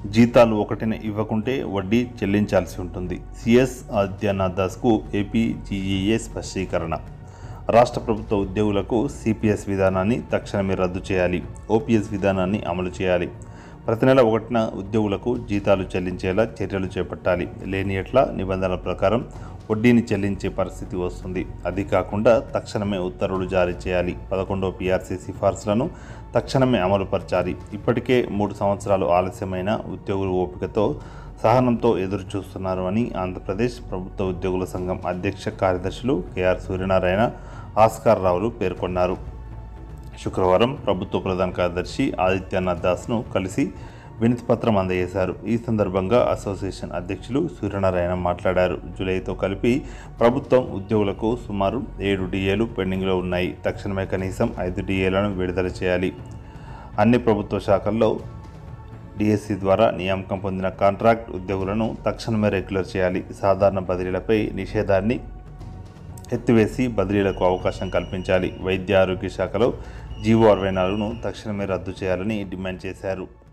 జీతాలు ఒకటిన ఇవ్వకుంటే వడ్డీ చెల్లించాల్సి ఉంటుంది సిఎస్ ఆదిత్యనాథ్ దాస్కు ఏపీ జీఈఏ స్పష్టీకరణ రాష్ట్ర ప్రభుత్వ ఉద్యోగులకు సిపిఎస్ విధానాన్ని తక్షణమే రద్దు చేయాలి ఓపీఎస్ విధానాన్ని అమలు చేయాలి ప్రతి నెల ఒకటిన ఉద్యోగులకు జీతాలు చెల్లించేలా చర్యలు చేపట్టాలి లేని ఎట్ల నిబంధనల ప్రకారం వడ్డీని చెల్లించే పరిస్థితి వస్తుంది అది కాకుండా తక్షణమే ఉత్తర్వులు జారీ చేయాలి పదకొండవ పీఆర్సీ సిఫార్సులను తక్షణమే అమలుపరచాలి ఇప్పటికే మూడు సంవత్సరాలు ఆలస్యమైన ఉద్యోగులు ఓపికతో సహనంతో ఎదురు చూస్తున్నారు అని ఆంధ్రప్రదేశ్ ప్రభుత్వ ఉద్యోగుల సంఘం అధ్యక్ష కార్యదర్శులు కెఆర్ సూర్యనారాయణ ఆస్కార్ రావులు పేర్కొన్నారు శుక్రవారం ప్రభుత్వ ప్రధాన కార్యదర్శి ఆదిత్యనాథ్ దాస్ను కలిసి వినతి పత్రం అందజేశారు ఈ సందర్భంగా అసోసియేషన్ అధ్యక్షులు సూర్యనారాయణ మాట్లాడారు జూలైతో కలిపి ప్రభుత్వం ఉద్యోగులకు సుమారు ఏడు డిఏలు పెండింగ్లో ఉన్నాయి తక్షణమే కనీసం ఐదు డిఏలను విడుదల చేయాలి అన్ని ప్రభుత్వ శాఖల్లో డిఎస్సి ద్వారా నియామకం పొందిన కాంట్రాక్ట్ ఉద్యోగులను తక్షణమే రెగ్యులర్ చేయాలి సాధారణ బదిలీలపై నిషేధాన్ని ఎత్తివేసి బదిలీలకు అవకాశం కల్పించాలి వైద్య ఆరోగ్య శాఖలో జీవో అరవై నాలుగును తక్షణమే రద్దు చేయాలని డిమాండ్ చేశారు